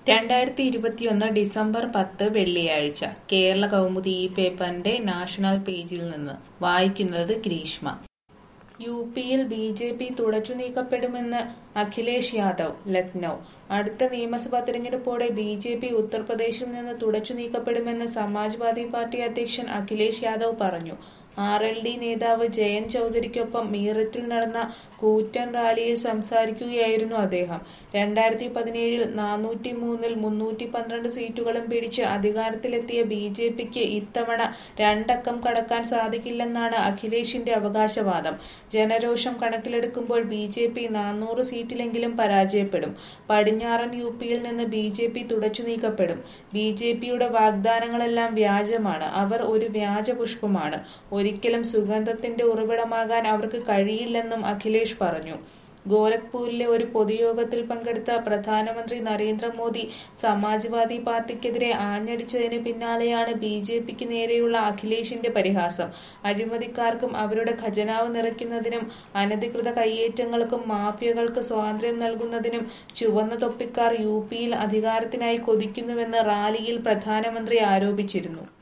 രണ്ടായിരത്തി ഇരുപത്തിയൊന്ന് ഡിസംബർ പത്ത് വെള്ളിയാഴ്ച കേരള കൗമുദി ഈ പേപ്പറിന്റെ നാഷണൽ പേജിൽ നിന്ന് വായിക്കുന്നത് ഗ്രീഷ്മ യു പിയിൽ ബി ജെ പി തുടച്ചു നീക്കപ്പെടുമെന്ന് അഖിലേഷ് യാദവ് ലക്നൌ അടുത്ത നിയമസഭാ തെരഞ്ഞെടുപ്പോടെ ബി ജെ പി ഉത്തർപ്രദേശിൽ നിന്ന് തുടച്ചു നീക്കപ്പെടുമെന്ന് സമാജ്വാദി പാർട്ടി അധ്യക്ഷൻ അഖിലേഷ് യാദവ് പറഞ്ഞു ആർ എൽ ഡി നേതാവ് ജയന്ത് ചൌധരിക്കൊപ്പം മീററ്റിൽ നടന്ന കൂറ്റൻ റാലിയിൽ സംസാരിക്കുകയായിരുന്നു അദ്ദേഹം രണ്ടായിരത്തി പതിനേഴിൽ നാനൂറ്റി മൂന്നിൽ മുന്നൂറ്റി പന്ത്രണ്ട് സീറ്റുകളും പിടിച്ച് അധികാരത്തിലെത്തിയ ബി ജെ പിക്ക് ഇത്തവണ രണ്ടക്കം കടക്കാൻ സാധിക്കില്ലെന്നാണ് അഖിലേഷിന്റെ അവകാശവാദം ജനരോഷം കണക്കിലെടുക്കുമ്പോൾ ബി ജെ പി നാനൂറ് സീറ്റിലെങ്കിലും പരാജയപ്പെടും പടിഞ്ഞാറൻ യു പിയിൽ നിന്ന് ബി ജെ പി തുടച്ചു നീക്കപ്പെടും ബി ജെ പിയുടെ വാഗ്ദാനങ്ങളെല്ലാം വ്യാജമാണ് അവർ ഒരു വ്യാജ പുഷ്പമാണ് ഒരിക്കലും സുഗന്ധത്തിന്റെ ഉറവിടമാകാൻ അവർക്ക് കഴിയില്ലെന്നും അഖിലേഷ് പറഞ്ഞു ഗോരഖ്പൂരിലെ ഒരു പൊതുയോഗത്തിൽ പങ്കെടുത്ത പ്രധാനമന്ത്രി നരേന്ദ്രമോദി സമാജ്വാദി പാർട്ടിക്കെതിരെ ആഞ്ഞടിച്ചതിന് പിന്നാലെയാണ് ബി ജെ പിക്ക് നേരെയുള്ള അഖിലേഷിന്റെ പരിഹാസം അഴിമതിക്കാർക്കും അവരുടെ ഖജനാവ് നിറയ്ക്കുന്നതിനും അനധികൃത കയ്യേറ്റങ്ങൾക്കും മാഫിയകൾക്ക് സ്വാതന്ത്ര്യം നൽകുന്നതിനും ചുവന്ന തൊപ്പിക്കാർ യു പിയിൽ അധികാരത്തിനായി കൊതിക്കുന്നുവെന്ന് റാലിയിൽ പ്രധാനമന്ത്രി ആരോപിച്ചിരുന്നു